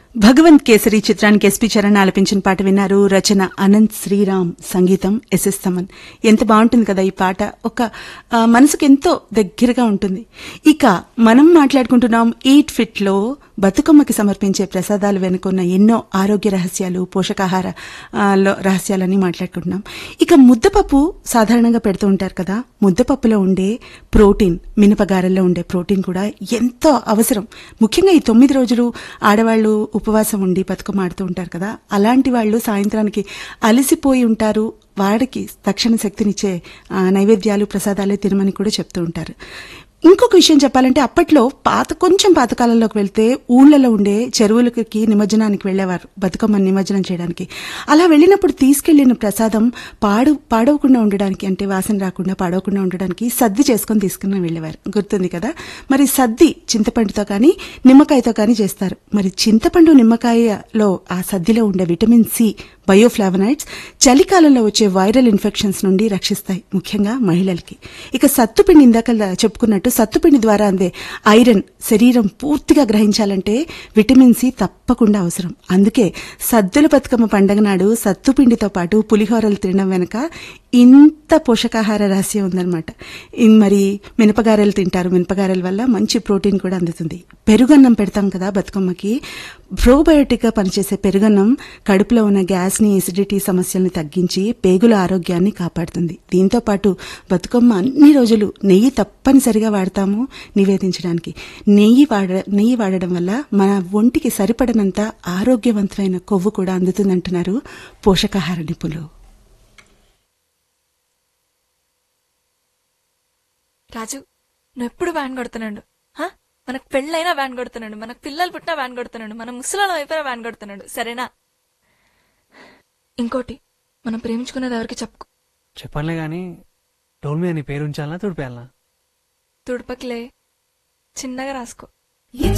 భగవంత్ కేసరి చిత్రానికి ఎస్పి చరణ్ ఆలపించిన పాట విన్నారు రచన అనంత్ శ్రీరామ్ సంగీతం ఎస్ఎస్ తమన్ ఎంత బాగుంటుంది కదా ఈ పాట ఒక ఆ, మనసుకు ఎంతో దగ్గరగా ఉంటుంది ఇక మనం మాట్లాడుకుంటున్నాం ఈట్ ఫిట్ లో బతుకమ్మకి సమర్పించే ప్రసాదాలు వెనుకున్న ఎన్నో ఆరోగ్య రహస్యాలు పోషకాహార ఆ, లో రహస్యాలని మాట్లాడుకుంటున్నాం ఇక ముద్దపప్పు సాధారణంగా పెడుతూ ఉంటారు కదా ముద్దపప్పులో ఉండే ప్రోటీన్ మినపగారెల్లో ఉండే ప్రోటీన్ కూడా ఎంతో అవసరం ముఖ్యంగా ఈ తొమ్మిది రోజులు ఆడవాళ్లు ఉపవాసం ఉండి బతుకమ్మ ఆడుతూ ఉంటారు కదా అలాంటి వాళ్ళు సాయంత్రానికి అలసిపోయి ఉంటారు వాడికి తక్షణ శక్తినిచ్చే ఆ, నైవేద్యాలు ప్రసాదాలే తినమని కూడా చెప్తూ ఉంటారు ఇంకొక విషయం చెప్పాలంటే అప్పట్లో పాత కొంచెం పాతకాలంలోకి వెళ్తే ఊళ్ళలో ఉండే చెరువులకి నిమజ్జనానికి వెళ్లేవారు బతుకమ్మ నిమజ్జనం చేయడానికి అలా వెళ్ళినప్పుడు తీసుకెళ్లిన ప్రసాదం పాడు పాడవకుండా ఉండడానికి అంటే వాసన రాకుండా పాడవకుండా ఉండడానికి సద్ది చేసుకొని తీసుకుని వెళ్ళేవారు గుర్తుంది కదా మరి సద్ది చింతపండుతో కానీ నిమ్మకాయతో కానీ చేస్తారు మరి చింతపండు నిమ్మకాయలో ఆ సద్దిలో ఉండే విటమిన్ సి బయోఫ్లావనైడ్స్ చలికాలంలో వచ్చే వైరల్ ఇన్ఫెక్షన్స్ నుండి రక్షిస్తాయి ముఖ్యంగా మహిళలకి ఇక సత్తుపిండి ఇందాక చెప్పుకున్నట్టు సత్తుపిండి ద్వారా అందే ఐరన్ శరీరం పూర్తిగా గ్రహించాలంటే విటమిన్ సి తప్పకుండా అవసరం అందుకే సద్దుల బతుకమ్మ పండగ నాడు సత్తుపిండితో పాటు పులిహోరలు తినడం వెనక ఇంత పోషకాహార రహస్యం ఉందన్నమాట ఇన్ మరి మినపగారెలు తింటారు మినపగారెల వల్ల మంచి ప్రోటీన్ కూడా అందుతుంది పెరుగన్నం పెడతాం కదా బతుకమ్మకి ప్రోబయోటిక్ గా పనిచేసే పెరుగన్నం కడుపులో ఉన్న గ్యాస్ ని ఎసిడిటీ సమస్యల్ని తగ్గించి పేగుల ఆరోగ్యాన్ని కాపాడుతుంది దీంతో పాటు బతుకమ్మ అన్ని రోజులు నెయ్యి తప్పనిసరిగా వాడతాము నివేదించడానికి నెయ్యి వాడ నెయ్యి వాడడం వల్ల మన ఒంటికి సరిపడనంత ఆరోగ్యవంతమైన కొవ్వు కూడా అందుతుందంటున్నారు పోషకాహార నిపుణులు రాజు నువ్వు ఎప్పుడు వ్యాన్ కొడుతున్నాడు హా? మనకు పెళ్ళైనా వ్యాన్ కొడుతున్నాడు మనకు పిల్లలు పుట్టినా వ్యాన్ కొడుతున్నాడు మన ముసలాళ్ళం అయిపోయినా వ్యాన్ కొడుతున్నాడు సరేనా ఇంకోటి మనం ప్రేమించుకున్నది ఎవరికి చెప్పుకో చెప్పనులే గాని డోల్ మీద నీ పేరు ఉంచాలనా తుడిపేయాలనా తుడపకిలే చిన్నగా రాసుకో It's